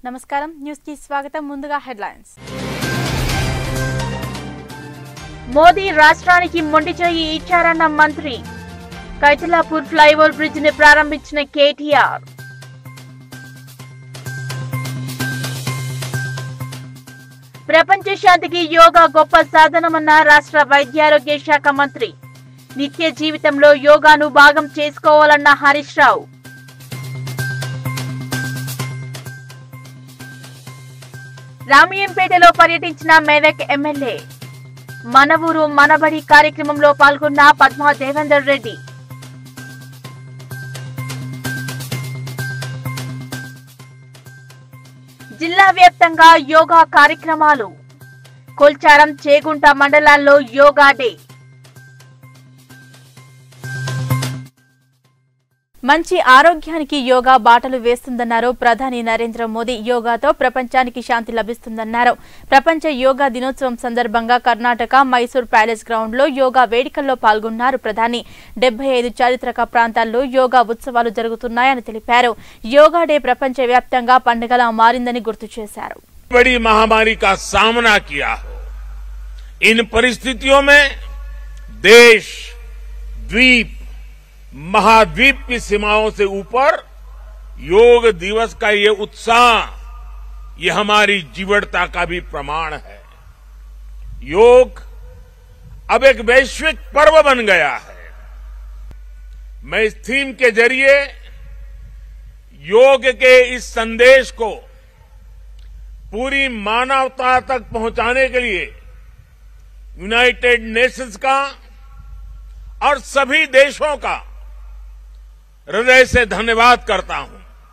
నమస్కారం న్యూస్ కి స్వాగతం ముందుగా హెడ్లైన్స్ మోదీ రాష్ట్రానికి మొండి చేయి ఇచ్చారన్న మంత్రి కైతలాపూర్ ఫ్లైఓవర్ బ్రిడ్జ్ ని ప్రారంభించిన కేటీఆర్ ప్రపంచ శాంతికి యోగా గొప్ప సాధనమన్న రాష్ట్ర వైద్యారోగ్య శాఖ మంత్రి నిత్య జీవితంలో యోగాను భాగం చేసుకోవాలన్న హరీష్ రావు రామయ్యంపేటలో పర్యటించిన మెదక్ ఎమ్మెల్యే మన ఊరు మనబడి కార్యక్రమంలో పాల్గొన్న పద్మా దేవేందర్ రెడ్డి జిల్లా వ్యాప్తంగా యోగా కార్యక్రమాలు కొల్చారం చేగుంట మండలాల్లో యోగా డే మంచి ఆరోగ్యానికి యోగా బాటలు వేస్తుందన్నారు ప్రధాని నరేంద్ర మోదీ యోగాతో ప్రపంచానికి శాంతి లభిస్తుందన్నారు ప్రపంచ యోగా దినోత్సవం సందర్భంగా కర్ణాటక మైసూర్ ప్యాలెస్ గ్రౌండ్ లో యోగా వేడుకల్లో పాల్గొన్నారు ప్రధాని డెబ్బై ఐదు చారిత్రక ప్రాంతాల్లో యోగా ఉత్సవాలు జరుగుతున్నాయని తెలిపారు యోగా డే ప్రపంచ వ్యాప్తంగా పండుగలా మారిందని గుర్తు చేశారు बड़ी महामारी का सामना किया हो इन परिस्थितियों में देश द्वीप महाद्वीप की सीमाओं से ऊपर योग दिवस का ये उत्साह ये हमारी जीवटता का भी प्रमाण है योग अब एक वैश्विक पर्व बन गया है मैं इस थीम के जरिए योग के इस संदेश को पूरी मानवता तक पहुंचाने के लिए यूनाइटेड नेशंस का और सभी देशों का हृदय से धन्यवाद करता हूं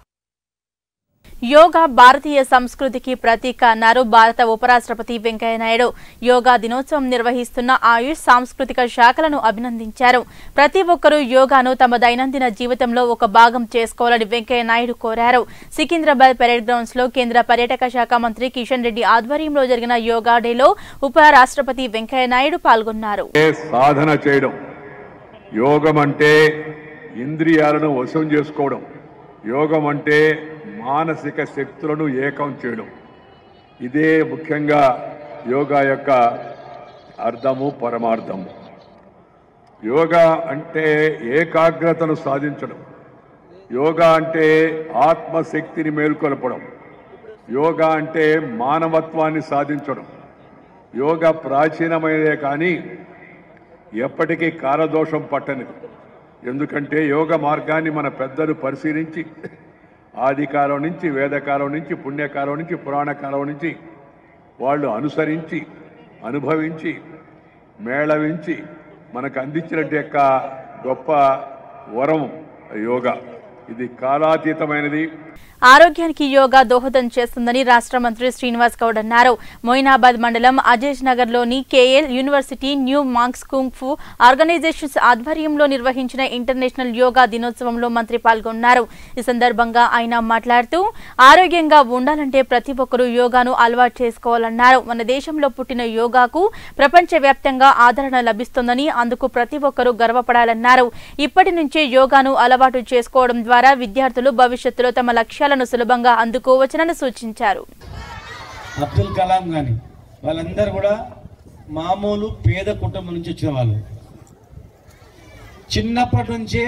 యోగా భారతీయ సంస్కృతికి ప్రతీక అన్నారు భారత ఉపరాష్ట్రపతి వెంకయ్యనాయుడు యోగా దినోత్సవం నిర్వహిస్తున్న ఆయుష్ సాంస్కృతిక శాఖలను అభినందించారు ప్రతి ఒక్కరూ యోగాను తమ దైనందిన జీవితంలో ఒక భాగం చేసుకోవాలని వెంకయ్యనాయుడు కోరారు సికింద్రాబాద్ పెరేడ్ గ్రౌండ్స్ లో కేంద్ర పర్యాటక శాఖ మంత్రి కిషన్ రెడ్డి ఆధ్వర్యంలో జరిగిన యోగా డేలో ఉపరాష్ట్రపతి వెంకయ్యనాయుడు పాల్గొన్నారు ఏ సాధన చేయడం యోగం అంటే ఇంద్రియాలను వశం చేసుకోవడం యోగం అంటే మానసిక శక్తులను ఏకం చేయడం ఇదే ముఖ్యంగా యోగా యొక్క అర్థము పరమార్థము యోగా అంటే ఏకాగ్రతను సాధించడం యోగా అంటే ఆత్మశక్తిని మేల్కొల్పడం యోగా అంటే మానవత్వాన్ని సాధించడం యోగా ప్రాచీనమైనదే కానీ ఎప్పటికీ కాలదోషం పట్టనిది ఎందుకంటే యోగ మార్గాన్ని మన పెద్దలు పరిశీలించి ఆదికాలం నుంచి వేదకాలం నుంచి పుణ్యకాలం నుంచి పురాణకాలం నుంచి వాళ్ళు అనుసరించి అనుభవించి మేళవించి మనకు అందించినట్టు యొక్క గొప్ప వరం యోగా ఇది కాలాతీతమైనది ఆరోగ్యానికి యోగా దోహదం చేస్తుందని రాష్ట్ర మంత్రి శ్రీనివాస్ గౌడ్ అన్నారు మొయినాబాద్ మండలం అజేజ్ నగర్ లోని KL university new monks kung fu organizations ఆధ్వర్యంలో నిర్వహించిన ఇంటర్నేషనల్ యోగా దినోత్సవంలో మంత్రి పాల్గొన్నారు ఈ సందర్భంగా ఆయన మాట్లాడుతూ ఆరోగ్యంగా ఉండాలంటే ప్రతి ఒక్కరూ యోగాను అలవాటు చేసుకోవాలన్నారు మన దేశంలో పుట్టిన యోగాకు ప్రపంచవ్యాప్తంగా ఆదరణ లభిస్తోందని అందుకు ప్రతి ఒక్కరూ గర్వపడాలన్నారు ఇప్పటి నుంచే యోగాను అలవాటు చేసుకోవడం ద్వారా విద్యార్థులు భవిష్యత్తులో తమ లక్ష్యాలను సులభంగా అందుకోవచ్చునని సూచించారు అబ్దుల్ కలాం కానీ వాళ్ళందరూ కూడా మామూలు పేద కుటుంబం నుంచి వచ్చిన వాళ్ళు చిన్నప్పటి నుంచే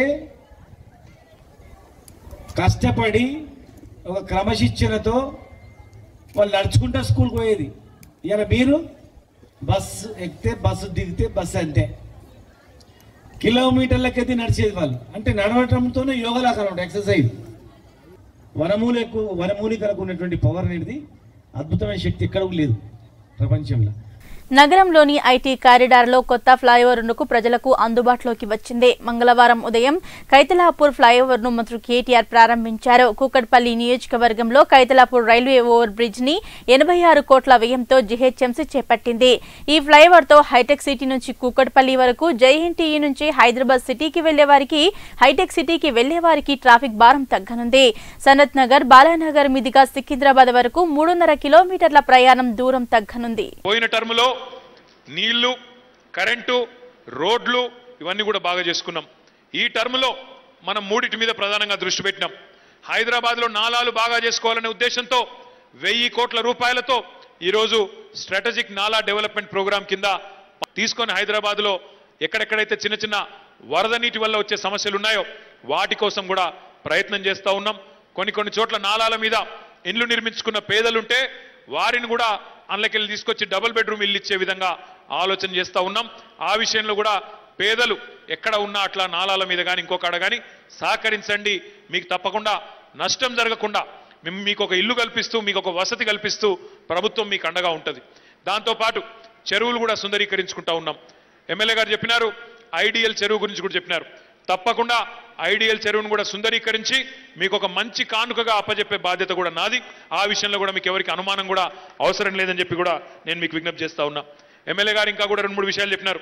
కష్టపడి ఒక క్రమశిక్షణతో వాళ్ళు నడుచుకుంటూ స్కూల్కి పోయేది ఇవాళ మీరు బస్సు ఎక్కితే బస్సు దిగితే బస్సు అంతే కిలోమీటర్లకైతే నడిచేది వాళ్ళు అంటే నడవటంతోనే యోగలాగా ఉంటుంది ఎక్సర్సైజ్ వనమూలకు వనమూలికలకు ఉన్నటువంటి పవర్ అనేది అద్భుతమైన శక్తి ఎక్కడ కూడా లేదు ప్రపంచంలో నగరంలోని ఐటీ కారిడార్లో కొత్త ఫ్లైఓవర్కు ప్రజలకు అందుబాటులోకి వచ్చింది మంగళవారం ఉదయం కైతలాపూర్ ఫ్లైఓవర్ను మంత్రి కేటీఆర్ ప్రారంభించారు కూకట్పల్లి నియోజకవర్గంలో కైతలాపూర్ రైల్వే ఓవర్ బ్రిడ్జ్ ని ఎనభై ఆరు కోట్ల వ్యయంతో జీహెచ్ఎంసీ చేపట్టింది ఈ ఫ్లైఓవర్తో హైటెక్ సిటీ నుంచి కూకట్పల్లి వరకు జైఎన్టీఈ నుంచి హైదరాబాద్ సిటీకి వెళ్లే వారికి హైటెక్ సిటీకి వెళ్లే వారికి ట్రాఫిక్ భారం తగ్గనుంది సనత్ నగర్ బాలానగర్ మీదుగా సికింద్రాబాద్ వరకు మూడున్నర కిలోమీటర్ల ప్రయాణం దూరం తగ్గనుంది పోయిన టర్ములో నీళ్లు కరెంటు రోడ్లు ఇవన్నీ కూడా బాగా చేసుకున్నాం ఈ టర్ములో మనం మూడిటి మీద ప్రధానంగా దృష్టి పెట్టినాం హైదరాబాద్లో నాలాలు బాగా చేసుకోవాలనే ఉద్దేశంతో వెయ్యి కోట్ల రూపాయలతో ఈరోజు స్ట్రాటజిక్ నాలా డెవలప్మెంట్ ప్రోగ్రాం కింద తీసుకొని హైదరాబాద్లో ఎక్కడెక్కడైతే చిన్న చిన్న వరద నీటి వల్ల వచ్చే సమస్యలు ఉన్నాయో వాటి కోసం కూడా ప్రయత్నం చేస్తూ ఉన్నాం కొన్ని కొన్ని చోట్ల నాలాల మీద ఇండ్లు నిర్మించుకున్న పేదలుంటే వారిని కూడా అందులోకెళ్ళి తీసుకొచ్చి డబుల్ బెడ్రూమ్ ఇల్లు ఇచ్చే విధంగా ఆలోచన చేస్తూ ఉన్నాం ఆ విషయంలో కూడా పేదలు ఎక్కడ ఉన్నా అట్లా నాలాల మీద కానీ ఇంకొకడ కానీ సహకరించండి మీకు తప్పకుండా నష్టం జరగకుండా మేము మీకు ఒక ఇల్లు కల్పిస్తూ మీకు ఒక వసతి కల్పిస్తూ ప్రభుత్వం మీకు అండగా ఉంటుంది దాంతోపాటు చెరువులు కూడా సుందరీకరించుకుంటా ఉన్నాం ఎమ్మెల్యే గారు చెప్పినారు ఐడియల్ చెరువు గురించి కూడా చెప్పినారు తప్పకుండా ఐడియల్ చెరువును కూడా సుందరీకరించి మీకు ఒక మంచి కానుకగా అప్పజెప్పే బాధ్యత కూడా నాది ఆ విషయంలో కూడా మీకు ఎవరికి అనుమానం కూడా అవసరం లేదని చెప్పి కూడా నేను మీకు విజ్ఞప్తి చేస్తా ఉన్నా ఎమ్మెల్యే గారు ఇంకా కూడా రెండు మూడు విషయాలు చెప్పినారు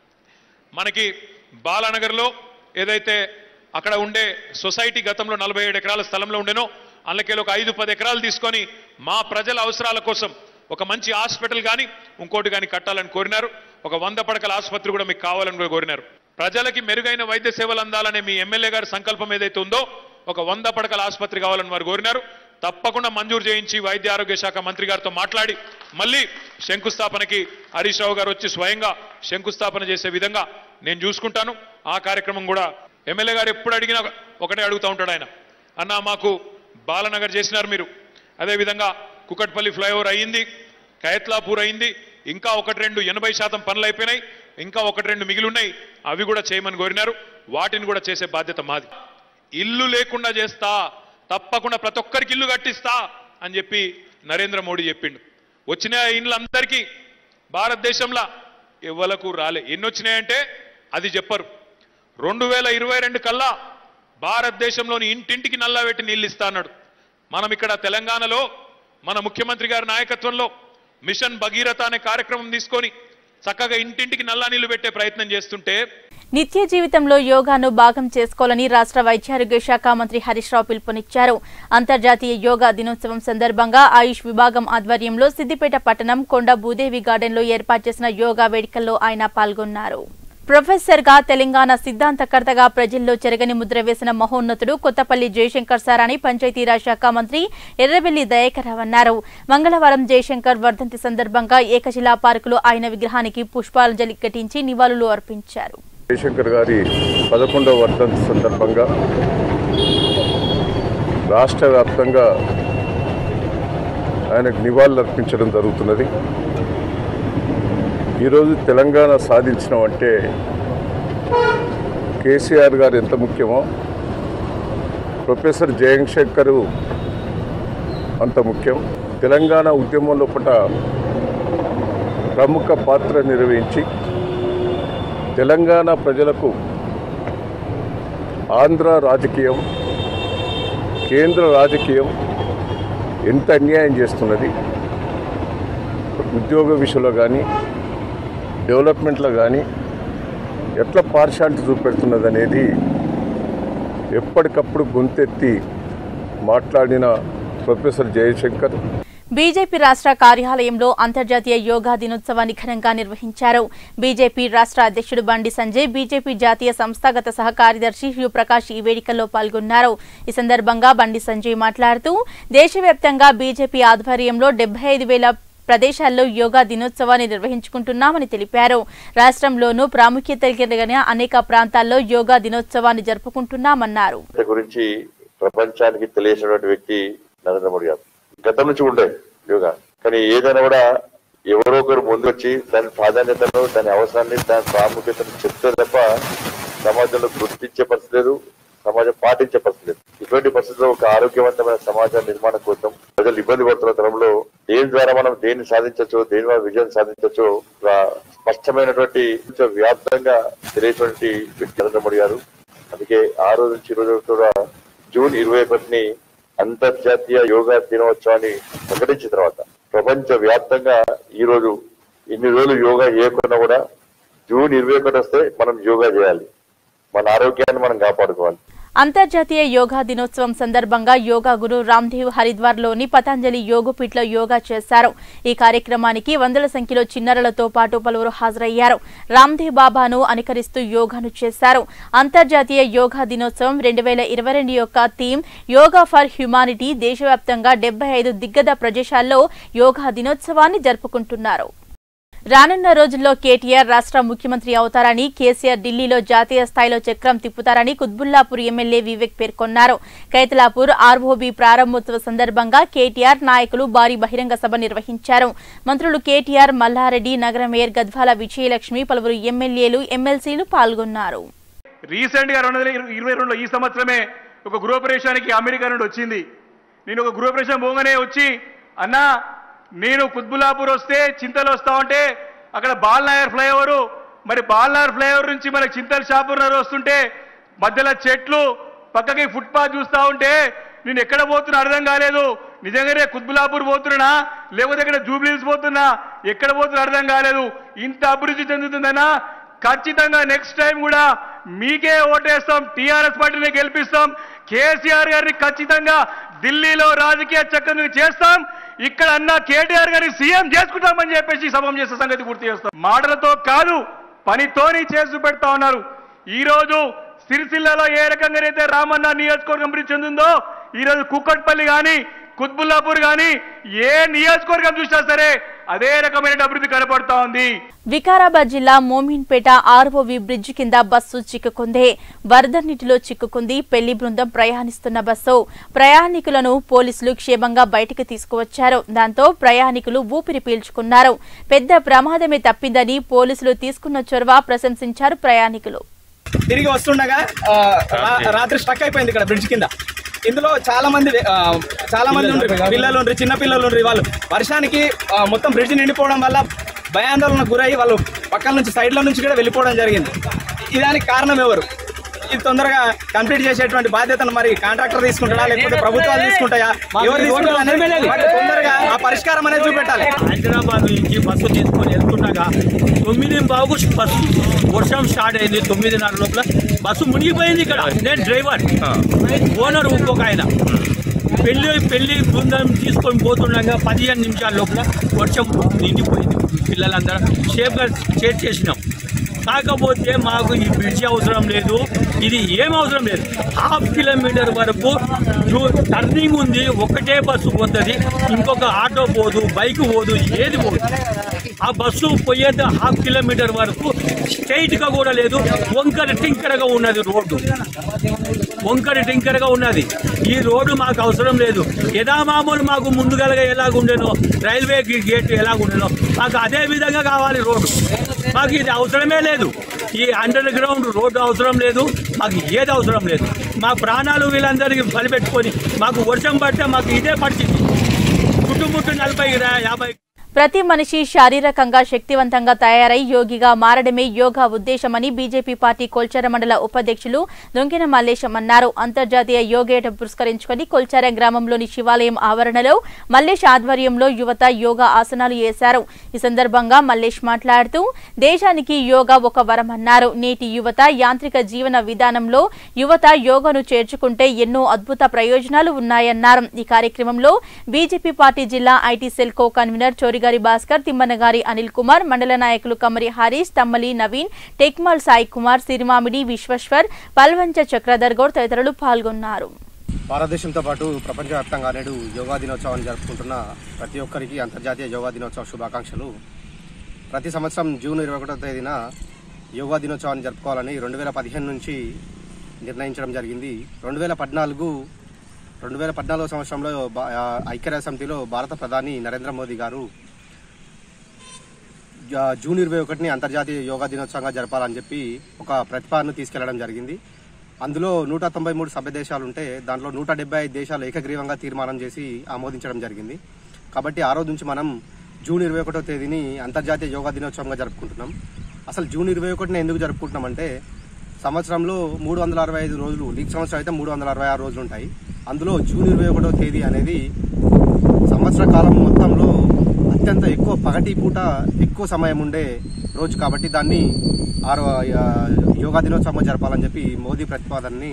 మనకి బాలానగర్లో ఏదైతే అక్కడ ఉండే సొసైటీ గతంలో నలభై ఏడు ఎకరాల స్థలంలో ఉండేనో అందులోకి ఒక ఐదు పది ఎకరాలు తీసుకొని మా ప్రజల అవసరాల కోసం ఒక మంచి హాస్పిటల్ కానీ ఇంకోటి కానీ కట్టాలని కోరినారు ఒక వంద పడకల ఆసుపత్రి కూడా మీకు కావాలని కూడా కోరినారు ప్రజలకి మెరుగైన వైద్య సేవలు అందాలనే మీ ఎమ్మెల్యే గారి సంకల్పం ఏదైతే ఉందో ఒక వంద పడకల ఆసుపత్రి కావాలని వారు కోరినారు తప్పకుండా మంజూరు చేయించి వైద్య ఆరోగ్య శాఖ మంత్రి గారితో మాట్లాడి మళ్ళీ శంకుస్థాపనకి హరీష్ రావు గారు వచ్చి స్వయంగా శంకుస్థాపన చేసే విధంగా నేను చూసుకుంటాను ఆ కార్యక్రమం కూడా ఎమ్మెల్యే గారు ఎప్పుడు అడిగినా ఒకటే అడుగుతూ ఉంటాడు ఆయన అన్న మాకు బాలనగర్ చేసినారు మీరు అదేవిధంగా కుకట్పల్లి ఫ్లైఓవర్ అయ్యింది కయత్లాపూర్ అయింది ఇంకా ఒకటి రెండు ఎనభై శాతం పనులు అయిపోయినాయి ఇంకా ఒకటి రెండు మిగిలి ఉన్నాయి అవి కూడా చేయమని కోరినారు వాటిని కూడా చేసే బాధ్యత మాది ఇల్లు లేకుండా చేస్తా తప్పకుండా ప్రతి ఒక్కరికి ఇల్లు కట్టిస్తా అని చెప్పి నరేంద్ర మోడీ చెప్పిండు వచ్చిన ఇండ్లందరికీ భారతదేశంలో ఎవ్వలకు రాలే ఎన్ని వచ్చినాయంటే అది చెప్పరు రెండు వేల ఇరవై రెండు కల్లా భారతదేశంలోని ఇంటింటికి నల్లా పెట్టి నీళ్ళు ఇస్తా అన్నాడు మనం ఇక్కడ తెలంగాణలో మన ముఖ్యమంత్రి గారి నాయకత్వంలో మిషన్ భగీరథ అనే కార్యక్రమం తీసుకొని చక్కగా ఇంటింటికి నల్లా నీళ్లు పెట్టే ప్రయత్నం చేస్తుంటే నిత్య జీవితంలో యోగాను భాగం చేసుకోవాలని రాష్ట్ర వైద్యారోగ్య శాఖ మంత్రి హరీష్ రావు పిలుపునిచ్చారు అంతర్జాతీయ యోగా దినోత్సవం సందర్భంగా ఆయుష్ విభాగం ఆధ్వర్యంలో సిద్దిపేట పట్టణం కొండ భూదేవి గార్డెన్లో ఏర్పాటు చేసిన యోగా వేడుకల్లో ఆయన పాల్గొన్నారు ప్రొఫెసర్ గా తెలంగాణ సిద్ధాంతకర్తగా ప్రజల్లో చెరగని ముద్ర వేసిన మహోన్నతుడు కొత్తపల్లి జయశంకర్ సార్ అని పంచాయతీరాజ్ శాఖ మంత్రి ఎర్రబెల్లి దయాకర్రావు అన్నారు మంగళవారం జయశంకర్ వర్ధంతి సందర్భంగా ఏకశిలా పార్కులో ఆయన విగ్రహానికి పుష్పాంజలి ఘటించి నివాళులు అర్పించారు జయశంకర్ గారి పదకొండవ వర్ధంతి సందర్భంగా రాష్ట్ర వ్యాప్తంగా ఆయనకు నివాళులు అర్పించడం జరుగుతున్నది ఈరోజు తెలంగాణ సాధించడం అంటే కేసీఆర్ గారు ఎంత ముఖ్యమో ప్రొఫెసర్ జయశంకర్ అంత ముఖ్యం తెలంగాణ ఉద్యమం లోపల ప్రముఖ పాత్ర నిర్వహించి తెలంగాణ ప్రజలకు ఆంధ్ర రాజకీయం కేంద్ర రాజకీయం ఎంత అన్యాయం చేస్తున్నది ఉద్యోగ విషయంలో కానీ డెవలప్మెంట్లో కానీ ఎట్లా పార్షాలిటీ చూపెడుతున్నది అనేది ఎప్పటికప్పుడు గొంతెత్తి మాట్లాడిన ప్రొఫెసర్ జయశంకర్ బీజేపీ రాష్ట్ర కార్యాలయంలో అంతర్జాతీయ యోగా దినోత్సవాన్ని ఘనంగా నిర్వహించారు బీజేపీ రాష్ట్ర అధ్యక్షుడు బండి సంజయ్ బీజేపీ జాతీయ సంస్థాగత సహ కార్యదర్శి శివప్రకాష్ ఈ వేడుకల్లో పాల్గొన్నారు ఈ సందర్భంగా బండి సంజయ్ మాట్లాడుతూ దేశవ్యాప్తంగా బీజేపీ ఆధ్వర్యంలో డెబ్బై ఐదు వేల ప్రదేశాల్లో యోగా దినోత్సవాన్ని నిర్వహించుకుంటున్నామని తెలిపారు రాష్ట్రంలోనూ ప్రాముఖ్యత కలిగిన అనేక ప్రాంతాల్లో యోగా దినోత్సవాన్ని జరుపుకుంటున్నామన్నారు భారత గురించి ప్రపంచానికి తెలియసినటువంటి వ్యక్తి నరేంద్ర మోడీ గారు గతం నుంచి ఉండే యోగా కానీ ఏదైనా కూడా ఎవరో ఒకరు ముందొచ్చి దాని ప్రాధాన్యతను దాని అవసరాన్ని దాని ప్రాముఖ్యతను చెప్తే తప్ప సమాజంలో గుర్తించే పరిస్థితి లేదు సమాజం పాటించే పరిస్థితి లేదు ఇటువంటి పరిస్థితుల్లో ఒక ఆరోగ్యవంతమైన సమాజ నిర్మాణం కోసం ప్రజలు ఇబ్బంది పడుతున్న తరంలో దేని ద్వారా మనం దేన్ని సాధించవచ్చు దేని ద్వారా విజయం సాధించవచ్చు ఒక స్పష్టమైనటువంటి వ్యాప్తంగా తెలియటువంటి వ్యక్తి నరేంద్ర మోడీ గారు అందుకే ఆ రోజు నుంచి ఈ రోజు వరకు కూడా జూన్ ఇరవై ఒకటిని అంతర్జాతీయ యోగా దినోత్సవాన్ని ప్రకటించిన తర్వాత ప్రపంచ వ్యాప్తంగా ఈ రోజు ఇన్ని రోజులు యోగా చేయకుండా కూడా జూన్ ఇరవై ఒకటి వస్తే మనం యోగా చేయాలి మన ఆరోగ్యాన్ని మనం కాపాడుకోవాలి అంతర్జాతీయ యోగా దినోత్సవం సందర్భంగా యోగా గురు రామ్దేవ్ హరిద్వార్లోని పతంజలి యోగపీఠ్లో యోగా చేశారు ఈ కార్యక్రమానికి వందల సంఖ్యలో చిన్నారులతో పాటు పలువురు హాజరయ్యారు రామ్దేవ్ బాబాను అనుకరిస్తూ యోగాను చేశారు అంతర్జాతీయ యోగా దినోత్సవం రెండు వేల ఇరవై రెండు యొక్క థీమ్ యోగా ఫర్ హ్యుమానిటీ దేశవ్యాప్తంగా డెబ్బై ఐదు దిగ్గజ ప్రదేశాల్లో యోగా దినోత్సవాన్ని జరుపుకుంటున్నారు రానున్న రోజుల్లో కేటీఆర్ రాష్ట్ర ముఖ్యమంత్రి అవుతారని కేసీఆర్ ఢిల్లీలో జాతీయ స్థాయిలో చక్రం తిప్పుతారని కుత్బుల్లాపూర్ ఎమ్మెల్యే వివేక్ పేర్కొన్నారు కైతలాపూర్ ఆర్ఓబీ ప్రారంభోత్సవ సందర్భంగా కేటీఆర్ నాయకులు భారీ బహిరంగ సభ నిర్వహించారు మంత్రులు కేటీఆర్ మల్లారెడ్డి నగర మేయర్ గద్వాల విజయలక్ష్మి పలువురు ఎమ్మెల్యేలు ఎమ్మెల్సీలు పాల్గొన్నారు రీసెంట్ గా రెండు వేల ఇరవై రెండులో ఈ సంవత్సరమే ఒక గృహప్రవేశానికి అమెరికా నుండి వచ్చింది నేను ఒక గృహప్రవేశం పోగానే వచ్చి అన్నా నేను కుత్బులాపూర్ వస్తే చింతలు వస్తా ఉంటే అక్కడ బాల్నాయర్ ఫ్లైఓవర్ మరి బాల్నాయర్ ఫ్లైఓవర్ నుంచి మనకి చింతల షాపూర్ నగర్ వస్తుంటే మధ్యలో చెట్లు పక్కకి ఫుట్పాత్ చూస్తా ఉంటే నేను ఎక్కడ పోతున్నా అర్థం కాలేదు నిజంగానే కుత్బులాపూర్ పోతున్నా లేకపోతే ఇక్కడ జూబ్లీస్ పోతున్నా ఎక్కడ పోతున్నా అర్థం కాలేదు ఇంత అభివృద్ధి చెందుతుందనా ఖచ్చితంగా నెక్స్ట్ టైం కూడా మీకే ఓటేస్తాం టీఆర్ఎస్ పార్టీని గెలిపిస్తాం కేసీఆర్ గారిని ఖచ్చితంగా ఢిల్లీలో రాజకీయ చక్రం చేస్తాం ఇక్కడ అన్న కేటీఆర్ గారిని సీఎం చేసుకుంటామని చెప్పేసి సభం చేసే సంగతి గుర్తు చేస్తాం మాటలతో కాదు పనితోని చేసి పెడతా ఉన్నారు ఈ రోజు సిరిసిల్లలో ఏ రకంగానైతే రామన్న నియోజకవర్గం అభివృద్ధి చెందిందో ఈ రోజు కుక్కట్పల్లి కానీ కుత్బుల్లాపూర్ కానీ ఏ నియోజకవర్గం చూసినా సరే అదే రకమైన అభివృద్ధి కనపడతా ఉంది వికారాబాద్ జిల్లా మోమిన్పేట ఆర్ఓవి బ్రిడ్జ్ కింద బస్సు చిక్కుకుంది వరద నీటిలో చిక్కుకుంది పెళ్లి బృందం ప్రయాణిస్తున్న బస్సు ప్రయాణికులను పోలీసులు క్షేమంగా బయటికి తీసుకువచ్చారు దాంతో ప్రయాణికులు ఊపిరి పీల్చుకున్నారు పెద్ద ప్రమాదమే తప్పిందని పోలీసులు తీసుకున్న చొరవ ప్రశంసించారు ప్రయాణికులు తిరిగి వస్తుండగా ఆ, రా- రాత్రి స్టక్ అయిపోయింది ఇక్కడ బ్రిడ్జ్ కింద ఇందులో చాలా మంది ఆ, చాలా మంది ఉండ్రి పిల్లలు ఉండ్రి చిన్న పిల్లలు ఉండ్రి వాళ్ళు వర్షానికి ఆ, మొత్తం బ్రిడ్జ్ నిండిపోవడం వల్ల భయాందోళనకు గురై వాళ్ళు పక్కల నుంచి సైడ్ల నుంచి కూడా వెళ్ళిపోవడం జరిగింది ఇదానికి కారణం ఎవరు ఇది తొందరగా కంప్లీట్ చేసేటువంటి బాధ్యతను మరి కాంట్రాక్టర్ తీసుకుంటాడా లేకపోతే ప్రభుత్వాలు తీసుకుంటాయా ఎవరు తీసుకుంటారు అనేది వాటి తొందరగా ఆ పరిష్కారం అనేది చూపెట్టాలి హైదరాబాద్ నుంచి బస్సు తీసుకొని వెళ్తుండగా తొమ్మిది బాగు బస్సు వర్షం స్టార్ట్ అయింది తొమ్మిదిన్నర లోపల బస్సు మునిగిపోయింది ఇక్కడ నేను డ్రైవర్ ఓనర్ ఇంకొక ఆయన పెళ్లి పెళ్లి బృందం తీసుకొని పోతుండగా పదిహేను నిమిషాల లోపల వర్షం నిండిపోయింది పిల్లలందరూ సేఫ్గా చేర్చేసినాం కాకపోతే మాకు ఈ బ్రిడ్జి అవసరం లేదు ఇది ఏం అవసరం లేదు హాఫ్ కిలోమీటర్ వరకు జూ- టర్నింగ్ ఉంది ఒకటే బస్సు పోతుంది ఇంకొక ఆటో పోదు బైక్ పోదు ఏది పోదు ఆ బస్సు పోయేది హాఫ్ కిలోమీటర్ వరకు స్ట్రైట్ గా కూడా లేదు వంకర టింకరగా ఉన్నది రోడ్డు వంకర టింకరగా ఉన్నది ఈ రోడ్డు మాకు అవసరం లేదు యథా మామూలు మాకు ముందుగలగా ఎలాగుండేనో రైల్వే గేట్ ఎలాగుండేనో మాకు అదే విధంగా కావాలి రోడ్డు మాకు ఇది అవసరమే లేదు ఈ అండర్ గ్రౌండ్ రోడ్డు అవసరం లేదు మాకు ఏది అవసరం లేదు మా ప్రాణాలు వీళ్ళందరికీ బలిపెట్టుకొని మాకు వర్షం పడితే మాకు ఇదే పడుతుంది చుట్టుముట్టు నలభై రా- యాభై ప్రతి మనిషి శారీరకంగా శక్తివంతంగా తయారై యోగిగా మారడమే యోగా ఉద్దేశమని బీజేపీ పార్టీ కొల్చార మండల ఉపాధ్యక్షులు దొంకిన మల్లేశం అన్నారు అంతర్జాతీయ యోగేట పురస్కరించుకొని కొల్చార గ్రామంలోని శివాలయం ఆవరణలో మల్లేష్ ఆధ్వర్యంలో యువత యోగా ఆసనాలు వేశారు ఈ సందర్భంగా మల్లేష్ మాట్లాడుతూ దేశానికి యోగా ఒక వరమన్నారు నేటి యువత యాంత్రిక జీవన విధానంలో యువత యోగాను చేర్చుకుంటే ఎన్నో అద్భుత ప్రయోజనాలు ఉన్నాయన్నారు ఈ కార్యక్రమంలో బీజేపీ పార్టీ జిల్లా IT cell co convener Chorigari Bhaskar Thimmanagari Anil Kumar మండల నాయకులు కమరి హరీష్ తమ్మలి నవీన్ టెక్మాల్ సాయి కుమార్ సిరిమామిడి విశ్వేశ్వర్ పల్వంచ చక్రధర్ గౌడ్ తదితరులు పాల్గొన్నారు భారతదేశంతో పాటు ప్రపంచవ్యాప్తంగా నేడు యోగా దినోత్సవాన్ని జరుపుకుంటున్న ప్రతి ఒక్కరికి అంతర్జాతీయ యోగా దినోత్సవ శుభాకాంక్షలు ప్రతి సంవత్సరం జూన్ ఇరవై ఒకటో తేదీన యోగా దినోత్సవాన్ని జరుపుకోవాలని రెండు వేల పదిహేను నుంచి నిర్ణయించడం జరిగింది రెండు వేల పద్నాలుగు రెండు వేల పద్నాలుగో సంవత్సరంలో బా- ఆ, ఐక్యరాజ్య సమితిలో భారత ప్రధాని నరేంద్ర మోదీ గారు జా- జూన్ ఇరవై ఒకటిని అంతర్జాతీయ యోగా దినోత్సవంగా జరపాలని చెప్పి ఒక ప్రతిపాదన తీసుకెళ్లడం జరిగింది అందులో నూట తొంభై మూడు సభ్య దేశాలు ఉంటే దాంట్లో నూట డెబ్బై ఐదు దేశాలు ఏకగ్రీవంగా తీర్మానం చేసి ఆమోదించడం జరిగింది కాబట్టి ఆ రోజు నుంచి మనం జూన్ ఇరవై ఒకటో తేదీని అంతర్జాతీయ యోగా దినోత్సవంగా జరుపుకుంటున్నాం అసలు జూన్ ఇరవై ఒకటిని ఎందుకు జరుపుకుంటున్నామంటే సంవత్సరంలో మూడు వందల అరవై ఐదు రోజులు లీగ్ సంవత్సరం అయితే మూడు వందల అరవై ఆరు రోజులు ఉంటాయి అందులో జూన్ ఇరవై ఒకటో తేదీ అనేది సంవత్సర కాలం మొత్తంలో అత్యంత ఎక్కువ పగటి పూట ఎక్కువ సమయం ఉండే రోజు కాబట్టి దాన్ని ఆరో ఆ, యోగా దినోత్సవం జరపాలని చెప్పి మోదీ ప్రతిపాదనని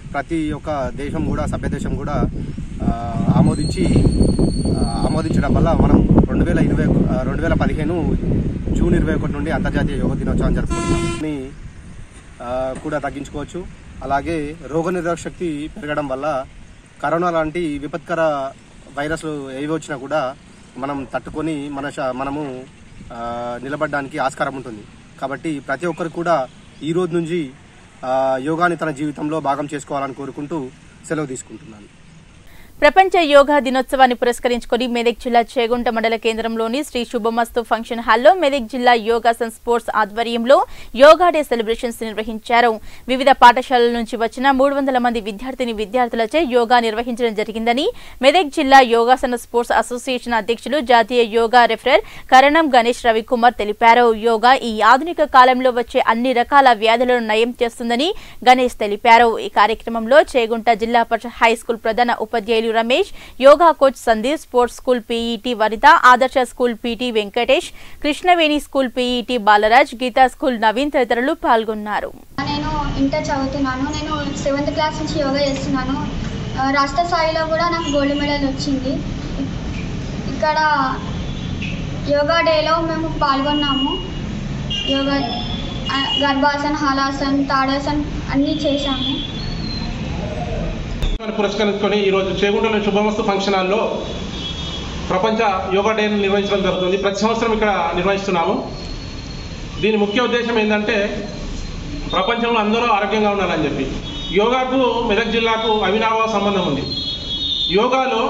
ప్రతి ఒక్క దేశం కూడా సభ్య దేశం కూడా ఆ, ఆమోదించి ఆ, ఆమోదించడం వల్ల మనం రెండు వేల ఇరవై రెండు వేల పదిహేను జూన్ ఇరవై ఒకటి నుండి అంతర్జాతీయ యోగా దినోత్సవం జరుపుకుంటున్నాం దీన్ని, ఆ, కూడా తగ్గించుకోవచ్చు అలాగే రోగనిరోధక శక్తి పెరగడం వల్ల కరోనా లాంటి విపత్కర వైరస్లు ఏవి వచ్చినా కూడా మనం తట్టుకొని మన శ- మనము ఆ, నిలబడడానికి ఆస్కారం ఉంటుంది కాబట్టి ప్రతి ఒక్కరు కూడా ఈ రోజు నుంచి ఆ, యోగాని తన జీవితంలో భాగం చేసుకోవాలని కోరుకుంటూ సెలవు తీసుకుంటున్నాను ప్రపంచ యోగా దినోత్సవాన్ని పురస్కరించుకొని మెదక్ జిల్లా చేగుంట మండల కేంద్రంలోని శ్రీ శుభమస్తు ఫంక్షన్ హాల్లో మెదక్ జిల్లా యోగాసన్ స్పోర్ట్స్ ఆధ్వర్యంలో యోగా డే సెలబ్రేషన్స్ నిర్వహించారు వివిధ పాఠశాలల నుంచి వచ్చిన మూడు వందల మంది విద్యార్థిని విద్యార్థులచే యోగా నిర్వహించడం జరిగిందని మెదక్ జిల్లా యోగాసన స్పోర్ట్స్ అసోసియేషన్ అధ్యక్షులు జాతీయ యోగా రెఫరర్ కరణం గణేష్ రవికుమార్ తెలిపారు యోగా ఈ ఆధునిక కాలంలో వచ్చే అన్ని రకాల వ్యాధులను నయం చేస్తుందని గణేష్ తెలిపారు ఈ కార్యక్రమంలో చేగుంట జిల్లా పరిషత్ హై స్కూల్ ప్రధాన ఉపాధ్యాయులు Ramesh yoga coach Sandeep sports school PET Vanitha Adarsha school PT Venkatesh Krishnaveni school PET Balraj Geetha school Naveen తదితరులు పాల్గొన్నారు నేను ఇంటర్ చదువుతున్నాను నేను సెవెంత్ క్లాస్ నుంచి యోగా చేస్తున్నాను ఆ, రాష్ట్ర స్థాయిలో కూడా నాకు గోల్డ్ మెడల్ వచ్చింది ఇక్కడ యోగా డేలో మేము పాల్గొన్నాము యోగా ఆ, గర్భాసన్ హలాసన్ తాడాసన్ అన్నీ చేశాము దినోత్సవాన్ని పురస్కరించుకొని ఈరోజు చేగుంటలోని శుభమస్తు ఫంక్షన్ హాల్లో ప్రపంచ యోగా డేను నిర్వహించడం జరుగుతుంది ప్రతి సంవత్సరం ఇక్కడ నిర్వహిస్తున్నాము దీని ముఖ్య ఉద్దేశం ఏంటంటే ప్రపంచంలో అందరూ ఆరోగ్యంగా ఉండాలని చెప్పి యోగాకు మెదక్ జిల్లాకు అవినాభావ సంబంధం ఉంది యోగాలో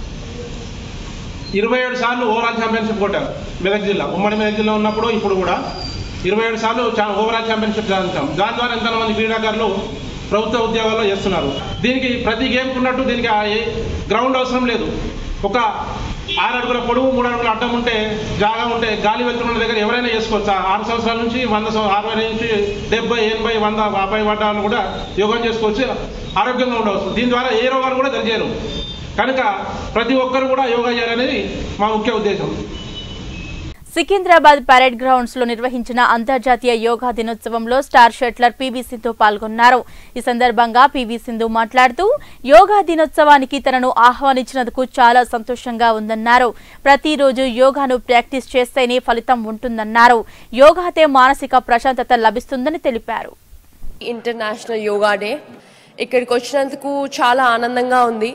ఇరవై ఏడు సార్లు ఓవరాల్ ఛాంపియన్షిప్ కొట్టారు మెదక్ జిల్లా ఉమ్మడి మెదక్ జిల్లా ఉన్నప్పుడు ఇప్పుడు కూడా ఇరవై ఏడు సార్లు చా- ఓవరాల్ ఛాంపియన్షిప్ సాధించాం దాని ద్వారా ఎంతమంది క్రీడాకారులు ప్రభుత్వ ఉద్యోగాల్లో చేస్తున్నారు దీనికి ప్రతి గేమ్కి ఉన్నట్టు దీనికి ఆ ఏ- గ్రౌండ్ అవసరం లేదు ఒక ఆరు అడుగుల పొడవు మూడు అడుగుల అడ్డం ఉంటే జాగా ఉంటే గాలి వెళ్తున్న దగ్గర ఎవరైనా చేసుకోవచ్చు ఆ ఆరు సంవత్సరాల నుంచి వంద సంవ- అరవై నుంచి డెబ్బై ఎనభై వంద యాభై పడ్డాలను కూడా యోగం చేసుకోవచ్చు ఆరోగ్యంగా ఉండవచ్చు దీని ద్వారా ఏ రోగాలు కూడా దరిచేయరు కనుక ప్రతి ఒక్కరు కూడా యోగా చేయాలనేది మా ముఖ్య ఉద్దేశం సికింద్రాబాద్ పరేడ్ గ్రౌండ్స్ లో నిర్వహించిన అంతర్జాతీయ యోగా దినోత్సవంలో స్టార్ షట్లర్ పీవీ సింధు పాల్గొన్నారు ఈ సందర్భంగా పీవీ సింధు మాట్లాడుతూ యోగా దినోత్సవానికి తనను ఆహ్వానించినందుకు చాలా సంతోషంగా ఉందన్నారు ప్రతిరోజు యోగాను ప్రాక్టీస్ చేస్తేనే ఫలితం ఉంటుందన్నారు యోగాతే మానసిక ప్రశాంతత లభిస్తుందని తెలిపారు ఇంటర్నేషనల్ యోగా డే ఇక్కడికి వచ్చినందుకు చాలా ఆనందంగా ఉంది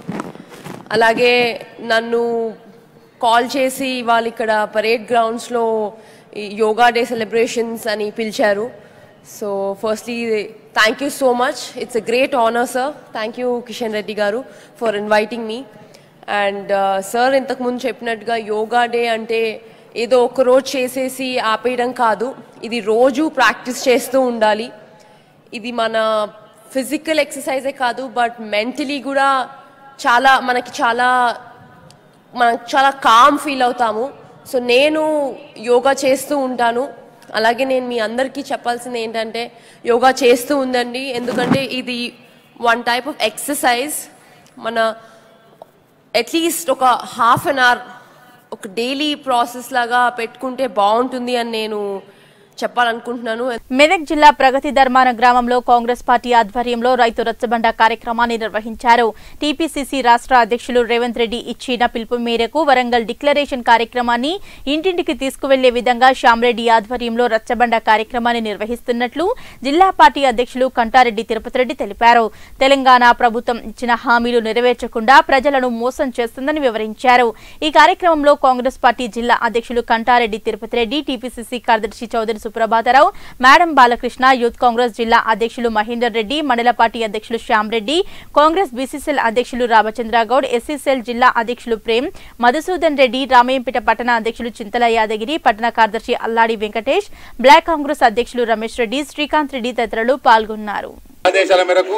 అలాగే నన్ను కాల్ చేసి వాళ్ళు ఇక్కడ పరేడ్ గ్రౌండ్స్లో ఈ యోగా డే సెలబ్రేషన్స్ అని పిలిచారు so firstly thank you so much it's a great honour sir thank you Kishan Reddy garu for inviting me and sir ఇంతకుముందు చెప్పినట్టుగా యోగా డే అంటే ఏదో ఒక రోజు చేసేసి ఆపేయడం కాదు ఇది రోజు ప్రాక్టీస్ చేస్తూ ఉండాలి ఇది మన ఫిజికల్ ఎక్సర్సైజే కాదు బట్ మెంటలీ కూడా చాలా మనకి చాలా మనకు చాలా కామ్ ఫీల్ అవుతాము సో నేను యోగా చేస్తూ ఉంటాను అలాగే నేను మీ అందరికీ చెప్పాల్సింది ఏంటంటే యోగా చేస్తూ ఉండండి ఎందుకంటే ఇది వన్ టైప్ ఆఫ్ ఎక్సర్సైజ్ మన అట్లీస్ట్ ఒక హాఫ్ అన్ అవర్ ఒక డైలీ ప్రాసెస్ లాగా పెట్టుకుంటే బాగుంటుంది అని నేను చెప్పాలనుకుంటున్నాను మెదక్ జిల్లా ప్రగతి ధర్మాన గ్రామంలో కాంగ్రెస్ పార్టీ ఆధ్వర్యంలో రైతు రచ్చబండ కార్యక్రమాన్ని నిర్వహించారు టీపీసీసీ రాష్ట్ర అధ్యక్షులు రేవంత్ రెడ్డి ఇచ్చిన పిలుపు మేరకు వరంగల్ డిక్లరేషన్ కార్యక్రమాన్ని ఇంటింటికి తీసుకువెళ్లే విధంగా శ్యామరెడ్డి ఆధ్వర్యంలో రచ్చబండ కార్యక్రమాన్ని నిర్వహిస్తున్నట్లు జిల్లా పార్టీ అధ్యక్షులు కంటారెడ్డి తిరుపతి రెడ్డి తెలిపారు తెలంగాణ ప్రభుత్వం ఇచ్చిన హామీలు నెరవేర్చకుండా ప్రజలను మోసం చేస్తుందని వివరించారు ఈ కార్యక్రమంలో కాంగ్రెస్ పార్టీ జిల్లా అధ్యక్షులు కంటారెడ్డి తిరుపతి రెడ్డి టీపీసీసీ కార్యదర్శి చౌదరి సుప్రభాతరావు మేడం బాలకృష్ణ యూత్ కాంగ్రెస్ జిల్లా అధ్యక్షులు మహేందర్ రెడ్డి మండల పార్టీ అధ్యక్షులు శ్యామ్ రెడ్డి కాంగ్రెస్ బీసీసీఎల్ అధ్యక్షులు రామచంద్రగౌడ్ ఎస్సీసీఎల్ జిల్లా అధ్యక్షులు ప్రేమ్ మధుసూదన్ రెడ్డి రామయ్యంపేట పట్టణ అధ్యక్షులు చింతల యాదగిరి పట్టణ కార్యదర్శి అల్లాడి వెంకటేష్ బ్లాక్ కాంగ్రెస్ అధ్యక్షులు రమేష్ రెడ్డి శ్రీకాంత్ రెడ్డి తదితరులు పాల్గొన్నారు ఆదేశాల మేరకు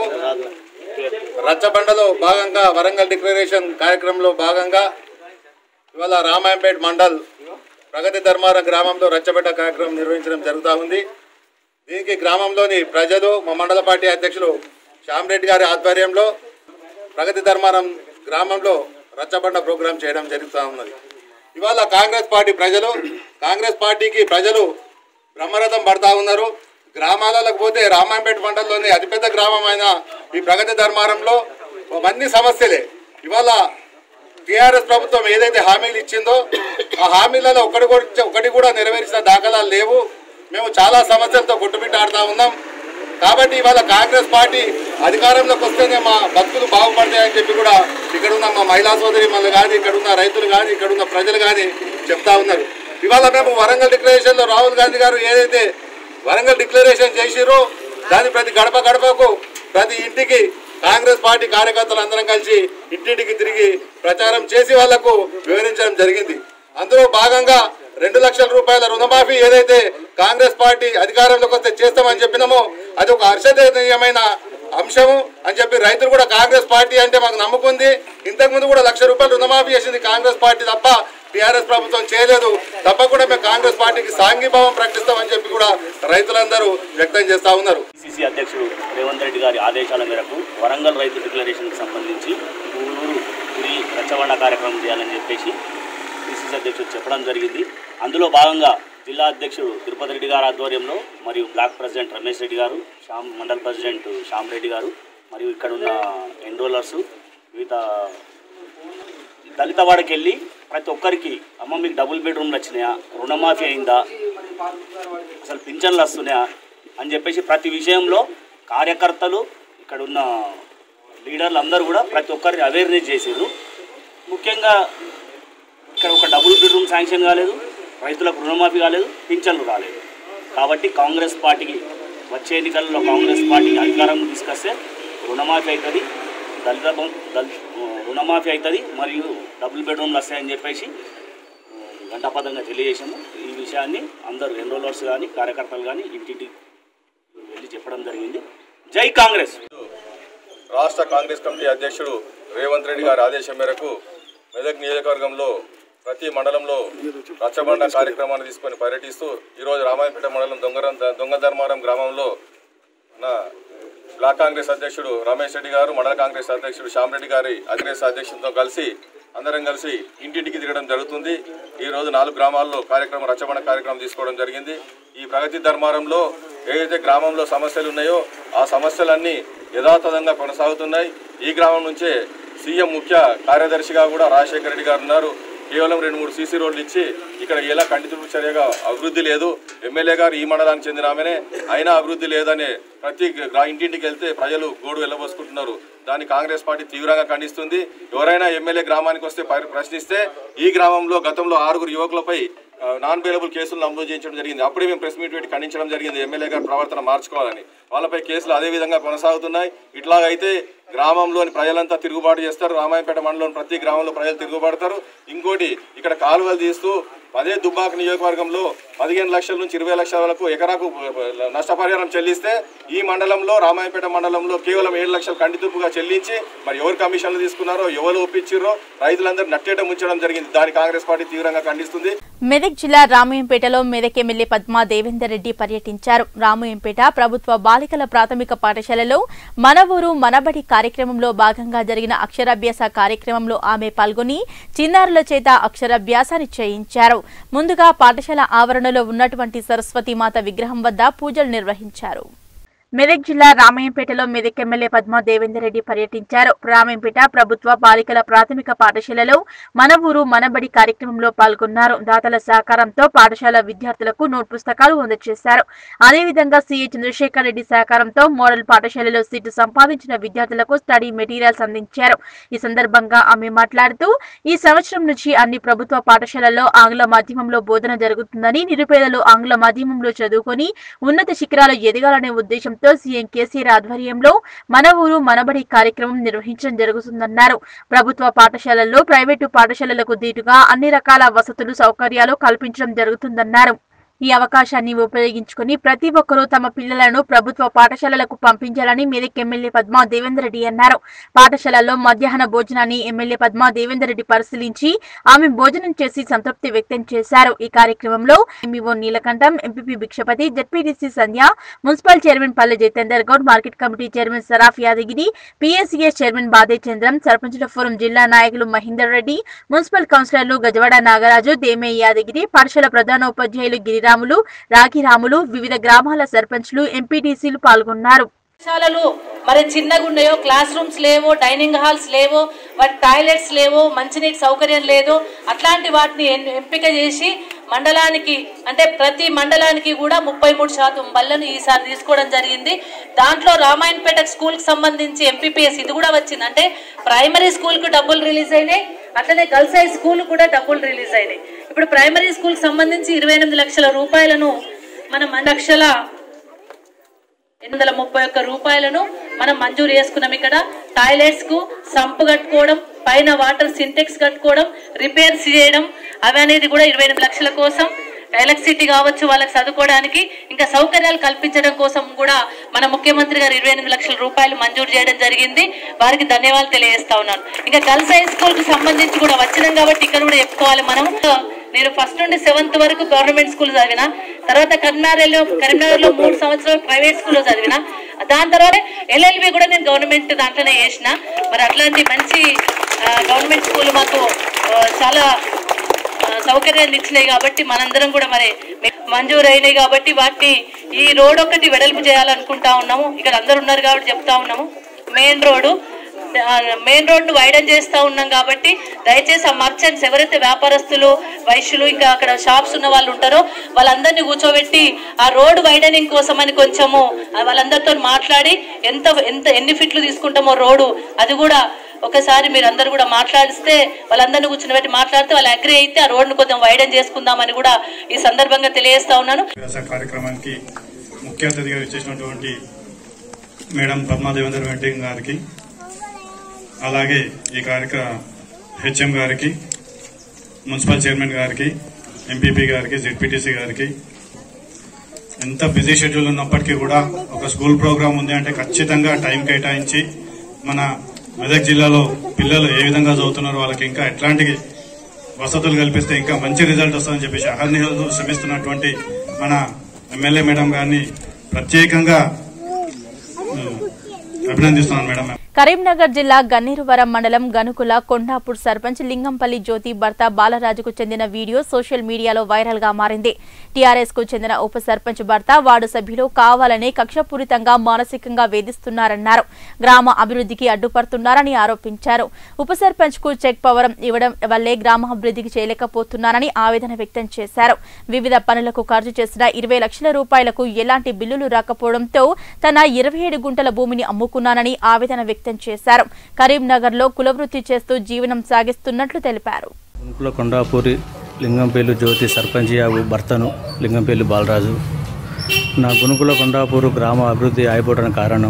రచ్చబండలో భాగంగా వరంగల్ డిక్లరేషన్ కార్యక్రమంలో భాగంగా ఇవాళ రామాయంపేట్ మండల్ ప్రగతి ధర్మారం గ్రామంలో రచ్చబండ కార్యక్రమం నిర్వహించడం జరుగుతూ ఉంది దీనికి గ్రామంలోని ప్రజలు మా మండల పార్టీ అధ్యక్షులు శ్యామరెడ్డి గారి ఆధ్వర్యంలో ప్రగతి ధర్మారం గ్రామంలో రచ్చబండ ప్రోగ్రాం చేయడం జరుగుతూ ఉన్నది ఇవాళ కాంగ్రెస్ పార్టీ ప్రజలు కాంగ్రెస్ పార్టీకి ప్రజలు బ్రహ్మరథం పడతా ఉన్నారు గ్రామాలకు పోతే రామాయంపేట మండలంలోని అతిపెద్ద గ్రామం అయిన ఈ ప్రగతి ధర్మారంలో అన్ని సమస్యలే ఇవాళ టీఆర్ఎస్ ప్రభుత్వం ఏదైతే హామీలు ఇచ్చిందో ఆ హామీలలో ఒకటి కూడా ఒకటి కూడా నెరవేర్చిన దాఖలాలు లేవు మేము చాలా సమస్యలతో కొట్టుమిట్టాడుతూ ఉన్నాం కాబట్టి ఇవాళ కాంగ్రెస్ పార్టీ అధికారంలోకి వస్తేనే మా బతుకులు బాగుపడతాయని చెప్పి కూడా ఇక్కడ ఉన్న మా మహిళా సోదరి మళ్ళీ కానీ ఇక్కడ ఉన్న రైతులు కానీ ఇక్కడ ఉన్న ప్రజలు కానీ చెప్తా ఉన్నారు ఇవాళ మేము వరంగల్ డిక్లరేషన్ లో రాహుల్ గాంధీ గారు ఏదైతే వరంగల్ డిక్లరేషన్ చేసిరో దాని ప్రతి గడప గడపకు ప్రతి ఇంటికి కాంగ్రెస్ పార్టీ కార్యకర్తలు అందరం కలిసి ఇంటింటికి తిరిగి ప్రచారం చేసి వాళ్లకు వివరించడం జరిగింది అందులో భాగంగా రెండు లక్షల రూపాయల రుణమాఫీ ఏదైతే కాంగ్రెస్ పార్టీ అధికారంలోకి వస్తే చేస్తామని చెప్పినామో అది ఒక హర్షదీయమైన అంశము అని చెప్పి రైతులు కూడా కాంగ్రెస్ పార్టీ అంటే మాకు నమ్ముకుంది ఇంతకుముందు కూడా లక్ష రూపాయలు రుణమాఫీ చేసింది కాంగ్రెస్ పార్టీ తప్ప టీఆర్ఎస్ ప్రభుత్వం చేయలేదు తప్పకుండా మేము కాంగ్రెస్ పార్టీకి సాంఘీభావం ప్రకటిస్తామని చెప్పి కూడా రైతులందరూ వ్యక్తం చేస్తా ఉన్నారు పిసిసి అధ్యక్షుడు రేవంత్ రెడ్డి గారి ఆదేశాల మేరకు వరంగల్ రైతు డిక్లరేషన్కి సంబంధించి ఊరూరు గురి రచ్చబండ కార్యక్రమం చేయాలని చెప్పేసి పిసిసి అధ్యక్షుడు చెప్పడం జరిగింది అందులో భాగంగా జిల్లా అధ్యక్షుడు తిరుపతి రెడ్డి గారి ఆధ్వర్యంలో మరియు block president Ramesh Reddy garu Shyam mandal president Shyam Reddy garu మరియు ఇక్కడ ఉన్న ఎన్రోలర్స్ వివిధ దళిత వాడికి వెళ్ళి ప్రతి ఒక్కరికి అమ్మ మీకు డబుల్ బెడ్రూమ్లు వచ్చినాయా రుణమాఫీ అయిందా అసలు పింఛన్లు వస్తున్నాయా అని చెప్పేసి ప్రతి విషయంలో కార్యకర్తలు ఇక్కడ ఉన్న లీడర్లు అందరూ కూడా ప్రతి ఒక్కరిని అవేర్నెస్ చేసారు ముఖ్యంగా ఇక్కడ ఒక డబుల్ బెడ్రూమ్ శాంక్షన్ కాలేదు రైతులకు రుణమాఫీ కాలేదు పింఛన్లు రాలేదు కాబట్టి కాంగ్రెస్ పార్టీకి వచ్చే ఎన్నికల్లో కాంగ్రెస్ పార్టీకి అధికారం తీసుకొస్తే రుణమాఫీ అవుతుంది దళిత బం- దళి రుణమాఫీ అవుతుంది మరియు డబుల్ బెడ్రూమ్లు వస్తాయని చెప్పేసి గంటాపదంగా తెలియజేసాము ఈ విషయాన్ని అందరూ ఎన్రోలర్స్ కానీ కార్యకర్తలు కానీ ఇంటింటికి వెళ్ళి చెప్పడం జరిగింది జై కాంగ్రెస్ రాష్ట్ర కాంగ్రెస్ కమిటీ అధ్యక్షుడు రేవంత్ రెడ్డి గారి ఆదేశం మేరకు మెదక్ నియోజకవర్గంలో ప్రతి మండలంలో రచ్చబండ కార్యక్రమాన్ని తీసుకొని పర్యటిస్తూ ఈరోజు రామాయపేట మండలం దొంగరం దొంగ ధర్మారం గ్రామంలో నా బ్లాక్ కాంగ్రెస్ అధ్యక్షుడు రమేష్ రెడ్డి గారు మండల కాంగ్రెస్ అధ్యక్షుడు శ్యామరెడ్డి గారి కాంగ్రెస్ అధ్యక్షుడితో కలిసి అందరం కలిసి ఇంటింటికి తిరగడం జరుగుతుంది ఈ రోజు నాలుగు గ్రామాల్లో కార్యక్రమం రచ్చబండ కార్యక్రమం తీసుకోవడం జరిగింది ఈ ప్రగతి ధర్మారంలో ఏదైతే గ్రామంలో సమస్యలు ఉన్నాయో ఆ సమస్యలన్నీ యథాతథంగా కొనసాగుతున్నాయి ఈ గ్రామం నుంచే సీఎం ముఖ్య కార్యదర్శిగా కూడా రాజశేఖర రెడ్డి గారు ఉన్నారు కేవలం రెండు మూడు సీసీ రోడ్లు ఇచ్చి ఇక్కడ ఎలా కంటితుడు చర్యగా అభివృద్ధి లేదు ఎమ్మెల్యే గారు ఈ మండలానికి చెందిన ఆమెనే అయినా అభివృద్ధి లేదని ప్రతి గ్రా- ఇంటింటికి వెళ్తే ప్రజలు గోడు వెళ్ళబోసుకుంటున్నారు దాన్ని కాంగ్రెస్ పార్టీ తీవ్రంగా ఖండిస్తుంది ఎవరైనా ఎమ్మెల్యే గ్రామానికి వస్తే పరి- ప్రశ్నిస్తే ఈ గ్రామంలో గతంలో ఆరుగురు యువకులపై ఆ, నాన్ బెయిలబుల్ కేసులు నమోదు చేయించడం జరిగింది అప్పుడే మేము ప్రెస్ మీట్ పెట్టి ఖండించడం జరిగింది ఎమ్మెల్యే గారి ప్రవర్తన మార్చుకోవాలని వాళ్ళపై కేసులు అదే విధంగా కొనసాగుతున్నాయి ఇట్లాగైతే గ్రామంలోని ప్రజలంతా తిరుగుబాటు చేస్తారు రామాయపేట మండలంలోని ప్రతి గ్రామంలో ప్రజలు తిరుగుబాటుతారు ఇంకోటి ఇక్కడ కాలువలు తీస్తూ అదే దుబ్బాక నియోజకవర్గంలో పదిహేను లక్షల నుంచి ఇరవై లక్షల వరకు ఎకరాకు నష్టపరిహారం చెల్లిస్తే ఈ మండలంలో రామాయపేట మండలంలో కేవలం ఏడు లక్షలు కంటితుప్పుగా చెల్లించి మరి ఎవరు కమిషన్లు తీసుకున్నారో ఎవరు ఒప్పించారో రైతులందరూ నట్టేట ముంచడం జరిగింది దాని కాంగ్రెస్ పార్టీ తీవ్రంగా ఖండిస్తుంది మెదక్ జిల్లా రామయంపేటలో మెదక్ ఎమ్మెల్యే పద్మా దేవేందర్ రెడ్డి పర్యటించారు రామయంపేట ప్రభుత్వ బాలికల ప్రాథమిక పాఠశాలలో మన ఊరు మనబడి కార్యక్రమంలో భాగంగా జరిగిన అక్షరాభ్యాస కార్యక్రమంలో ఆమె పాల్గొని చిన్నారుల చేత అక్షరాభ్యాసాన్ని చేయించారు ముందుగా పాఠశాల ఆవరణలో ఉన్నటువంటి సరస్వతీమాత విగ్రహం వద్ద పూజలు నిర్వహించారు మెదక్ జిల్లా రామయ్యంపేటలో మెదక్ ఎమ్మెల్యే పద్మా దేవేందర్ రెడ్డి పర్యటించారు రామయ్యంపేట ప్రభుత్వ బాలికల ప్రాథమిక పాఠశాలలో మన ఊరు మనబడి కార్యక్రమంలో పాల్గొన్నారు దాతల సహకారంతో పాఠశాల విద్యార్థులకు నోట్ పుస్తకాలు అందజేశారు అదేవిధంగా సీఏ చంద్రశేఖర్ రెడ్డి సహకారంతో మోడల్ పాఠశాలలో సీటు సంపాదించిన విద్యార్థులకు స్టడీ మెటీరియల్స్ అందించారు ఈ సందర్భంగా ఆమె మాట్లాడుతూ ఈ సంవత్సరం నుంచి అన్ని ప్రభుత్వ పాఠశాలల్లో ఆంగ్ల మాధ్యమంలో బోధన జరుగుతుందని నిరుపేదలు ఆంగ్ల మాధ్యమంలో చదువుకొని ఉన్నత శిఖరాలు ఎదగాలనే ఉద్దేశంతో సీఎం కేసీఆర్ ఆధ్వర్యంలో మన ఊరు మనబడి కార్యక్రమం నిర్వహించడం జరుగుతుందన్నారు ప్రభుత్వ పాఠశాలల్లో ప్రైవేటు పాఠశాలలకు దీటుగా అన్ని రకాల వసతులు సౌకర్యాలు కల్పించడం జరుగుతుందన్నారు ఈ అవకాశాన్ని ఉపయోగించుకుని ప్రతి ఒక్కరూ తమ పిల్లలను ప్రభుత్వ పాఠశాలలకు పంపించాలని మెదక్ ఎమ్మెల్యే పద్మా దేవేందర్ రెడ్డి అన్నారు పాఠశాలల్లో మధ్యాహ్న భోజనాన్ని ఎమ్మెల్యే పద్మా దేవేందర్ రెడ్డి పరిశీలించి ఆమె భోజనం చేసి సంతృప్తి వ్యక్తం చేశారు ఈ కార్యక్రమంలో MEO Neelakantam MPP Bhikshapathi ZPTC Sandhya municipal chairman Palle Jithender Goud market committee chairman Saraf Yadagiri PSCS chairman Bade Chandram సర్పంచుల ఫోరం జిల్లా నాయకులు మహేందర్ రెడ్డి మున్సిపల్ కౌన్సిలర్లు గజవాడ నాగరాజు దేమే యాదగిరి పాఠశాల ప్రధానోపాధ్యాయులు గిరిరాములు రాఖీరాములు వివిధ గ్రామాల సర్పంచ్లు ఎంపీటీసీలు పాల్గొన్నారు పాఠశాలలు మరి చిన్నగా ఉన్నాయో క్లాస్ రూమ్స్ లేవో డైనింగ్ హాల్స్ లేవో వాటి టాయిలెట్స్ లేవో మంచినీటి సౌకర్యం లేదు అట్లాంటి వాటిని ఎన్- ఎంపిక చేసి మండలానికి అంటే ప్రతి మండలానికి కూడా ముప్పై మూడు శాతం బళ్ళను ఈసారి తీసుకోవడం జరిగింది దాంట్లో రామాయణపేట స్కూల్కి సంబంధించి ఎంపీపీఎస్ ఇది కూడా వచ్చింది అంటే ప్రైమరీ స్కూల్కి డబ్బులు రిలీజ్ అయినాయి అట్లనే గర్ల్స్ హై స్కూల్ కూడా డబ్బులు రిలీజ్ అయినాయి ఇప్పుడు ప్రైమరీ స్కూల్కి సంబంధించి ఇరవై ఎనిమిది లక్షల రూపాయలను మనం మన లక్షల ఎనిమిది వందల ముప్పై ఒక్క రూపాయలను మనం మంజూరు చేసుకున్నాం ఇక్కడ టాయిలెట్స్ కు సంపు కట్టుకోవడం పైన వాటర్ సింటెక్స్ కట్టుకోవడం రిపేర్స్ చేయడం అవి అనేది కూడా ఇరవై ఎనిమిది లక్షల కోసం ఎలక్ట్రిసిటీ కావచ్చు వాళ్ళకి చదువుకోవడానికి ఇంకా సౌకర్యాలు కల్పించడం కోసం కూడా మన ముఖ్యమంత్రి గారు ఇరవై ఎనిమిది లక్షల రూపాయలు మంజూరు చేయడం జరిగింది వారికి ధన్యవాదాలు తెలియజేస్తా ఉన్నాను ఇంకా గర్ల్స్ హై స్కూల్ కు సంబంధించి కూడా వచ్చినాం కాబట్టి ఇక్కడ కూడా చెప్పుకోవాలి మనం నేను ఫస్ట్ నుండి సెవెంత్ వరకు గవర్నమెంట్ స్కూల్ చదివిన తర్వాత కరీంనగర్లో కరీంనగర్లో మూడు సంవత్సరాలు ప్రైవేట్ స్కూల్లో చదివిన దాని తర్వాత ఎల్ఎల్బి కూడా నేను గవర్నమెంట్ దాంట్లోనే చేసిన మరి అట్లాంటి మంచి ఆ, గవర్నమెంట్ స్కూల్ మాకు ఆ, చాలా ఆ, సౌకర్యాలు ఇచ్చినాయి కాబట్టి మనందరం కూడా మరి మంజూరు అయినాయి కాబట్టి వాటిని ఈ రోడ్ ఒకటి వెడల్పు చేయాలనుకుంటా ఉన్నాము ఇక్కడ అందరు ఉన్నారు కాబట్టి చెప్తా ఉన్నాము main road main road widen చేస్తా ఉన్నాం కాబట్టి దయచేసి ఆ మర్చెంట్స్ ఎవరైతే వ్యాపారస్తులు వైశ్యులు ఇంకా అక్కడ షాప్స్ ఉన్న వాళ్ళు ఉంటారో వాళ్ళందరినీ కూర్చోబెట్టి ఆ రోడ్ వైడనింగ్ కోసం అని కొంచెము ఆ వాళ్ళందరితో మాట్లాడి ఎంత ఎంత ఎన్ని ఫిట్లు తీసుకుంటామో రోడ్డు అది కూడా ఒకసారి మీరు అందరు కూడా మాట్లాడిస్తే వాళ్ళందరినీ కూర్చుని మాట్లాడితే వాళ్ళు అగ్రి అయితే ఆ రోడ్ను కొంచెం వైడన్ చేసుకుందామని కూడా ఈ సందర్భంగా తెలియజేస్తా ఉన్నాను వికాస కార్యక్రమానికి ముఖ్య అతిథిగా ఇచ్చేసినటువంటి మేడం పద్మాదేవేందర్ వెంకయ్య గారికి అలాగే ఈ కార్యక్రమ హెచ్ఎం గారికి మున్సిపల్ చైర్మన్ గారికి ఎంపీపీ గారికి జెడ్పీటీసీ గారికి ఎంత బిజీ షెడ్యూల్ ఉన్నప్పటికీ కూడా ఒక స్కూల్ ప్రోగ్రామ్ ఉంది అంటే ఖచ్చితంగా టైం కేటాయించి మన మెదక్ జిల్లాలో పిల్లలు ఏ విధంగా చదువుతున్నారో వాళ్ళకి ఇంకా ఎట్లాంటి వసతులు కల్పిస్తే ఇంకా మంచి రిజల్ట్ వస్తుందని చెప్పేసి అహర్నిహలు శ్రమిస్తున్నటువంటి మన ఎమ్మెల్యే మేడం గారిని ప్రత్యేకంగా ఉమ్, అభినందిస్తున్నాను మేడం కరీంనగర్ జిల్లా గన్నేరువరం మండలం గనుకుల కొండాపూర్ సర్పంచ్ లింగంపల్లి జ్యోతి భర్త బాలరాజుకు చెందిన వీడియో సోషల్ మీడియాలో వైరల్ గా మారింది టీఆర్ఎస్ కు చెందిన ఉప సర్పంచ్ భర్త వార్డు సభ్యులు కావాలనే కక్షపూరితంగా మానసికంగా వేధిస్తున్నారన్నారు గ్రామ అభివృద్ధికి అడ్డుపడుతున్నారని ఆరోపించారు ఉప సర్పంచ్ కు చెక్ పవర్ ఇవ్వడం వల్లే గ్రామ అభివృద్ధికి చేయలేకపోతున్నారని ఆవేదన వ్యక్తం చేశారు వివిధ పనులకు ఖర్చు చేసిన ఇరవై లక్షల రూపాయలకు ఎలాంటి బిల్లులు రాకపోవడంతో తన ఇరవై ఏడు గుంటల భూమిని అమ్ముకున్నానని ఆవేదన వ్యక్తం చేశారు కరీంనగర్ లో కులవృత్తి చేస్తూ జీవనం సాగిస్తున్నట్లు తెలిపారు గుంకుల కొండాపూరి లింగంపల్లి జ్యోతి సర్పంచ్ యాగు భర్తను లింగంపల్లి బాలరాజు నా గునుకుల కొండాపూరు గ్రామ అభివృద్ధి అయిపోవడానికి కారణం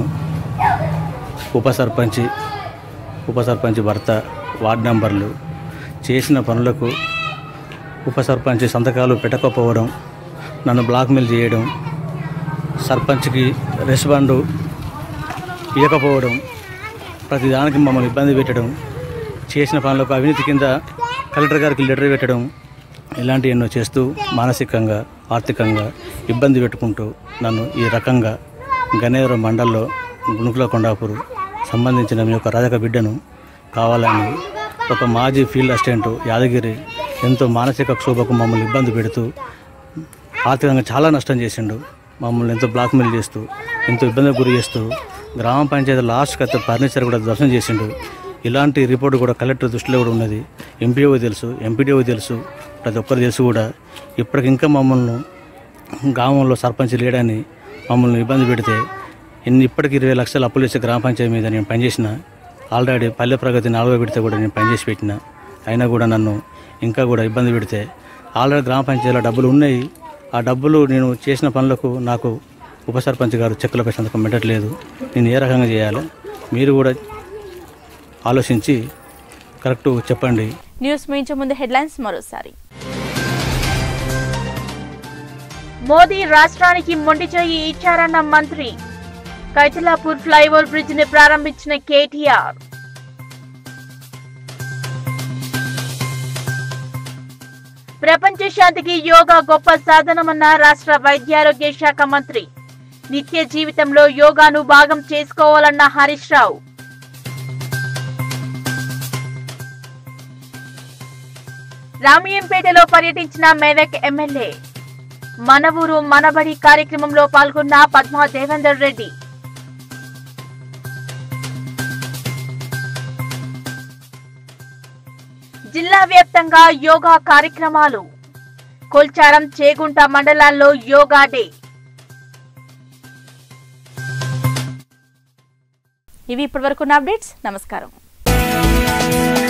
ఉప సర్పంచి ఉప సర్పంచ్ భర్త వార్డు నంబర్లు చేసిన పనులకు ఉప సర్పంచ్ సంతకాలు పెట్టకపోవడం నన్ను బ్లాక్మెయిల్ చేయడం సర్పంచ్కి రెస్పాండ్ ఇవ్వకపోవడం ప్రతిదానికి మమ్మల్ని ఇబ్బంది పెట్టడం చేసిన పనులకు అవినీతి కింద కలెక్టర్ గారికి లెటర్ పెట్టడం ఇలాంటి ఎన్నో చేస్తూ మానసికంగా ఆర్థికంగా ఇబ్బంది పెట్టుకుంటూ నన్ను ఈ రకంగా గనేరు మండల్లో గుణుకుల కొండాపూర్ సంబంధించిన మీ యొక్క రాజక బిడ్డను కావాలని ఒక మాజీ ఫీల్డ్ అసిస్టెంట్ యాదగిరి ఎంతో మానసిక క్షోభకు మమ్మల్ని ఇబ్బంది పెడుతూ ఆర్థికంగా చాలా నష్టం చేసిండు మమ్మల్ని ఎంతో బ్లాక్మెయిల్ చేస్తూ ఎంతో ఇబ్బందికి గురి చేస్తూ గ్రామ పంచాయతీ లాస్ట్కి అయితే ఫర్నిచర్ కూడా ధ్వంసం చేసిండు ఇలాంటి రిపోర్ట్ కూడా కలెక్టర్ దృష్టిలో కూడా ఉన్నది ఎంపీఓ తెలుసు ఎంపీడీఓ తెలుసు ప్రతి ఒక్కరు తెలుసు కూడా ఇప్పటికి ఇంకా మమ్మల్ని గ్రామంలో సర్పంచ్ లేడని మమ్మల్ని ఇబ్బంది పెడితే ఇన్ని ఇప్పటికి ఇరవై లక్షలు అప్పులు ఇచ్చే గ్రామ పంచాయతీ మీద నేను పనిచేసిన ఆల్రెడీ పల్లె ప్రగతి నాలుగో పెడితే కూడా నేను పనిచేసి పెట్టిన అయినా కూడా నన్ను ఇంకా కూడా ఇబ్బంది పెడితే ఆల్రెడీ గ్రామ పంచాయతీలో డబ్బులు ఉన్నాయి ఆ డబ్బులు నేను చేసిన పనులకు నాకు ఉప సర్పంచ్ గారు చెక్కులపై సంతకం పెట్టట్లేదు నేను ఏ రకంగా చేయాలి మీరు కూడా ఆలోచించి కరెక్ట్ చెప్పండి న్యూస్ మించే ముందు హెడ్లైన్స్ మరోసారి మోదీ రాష్ట్రానికి మొండి చేయి ఇచ్చారన్న మంత్రి కైతలాపూర్ ఫ్లైఓవర్ బ్రిడ్జ్ ని ప్రారంభించిన కేటీఆర్ ప్రపంచ శాంతికి యోగా గొప్ప సాధనమన్న రాష్ట్ర వైద్యారోగ్య శాఖ మంత్రి నిత్య జీవితంలో యోగాను భాగం చేసుకోవాలన్న హరీష్ రావు రామయ్యంపేటలో పర్యటించిన మెదక్ ఎమ్మెల్యే మన ఊరు మనబడి కార్యక్రమంలో పాల్గొన్న పద్మా దేవేందర్ రెడ్డి వ్యాప్తంగా యోగా కార్యక్రమాలు కొల్చారం చేగుంట మండలాల్లో యోగా డే ఇవి ఇప్పటివరకు అప్డేట్స్ నమస్కారం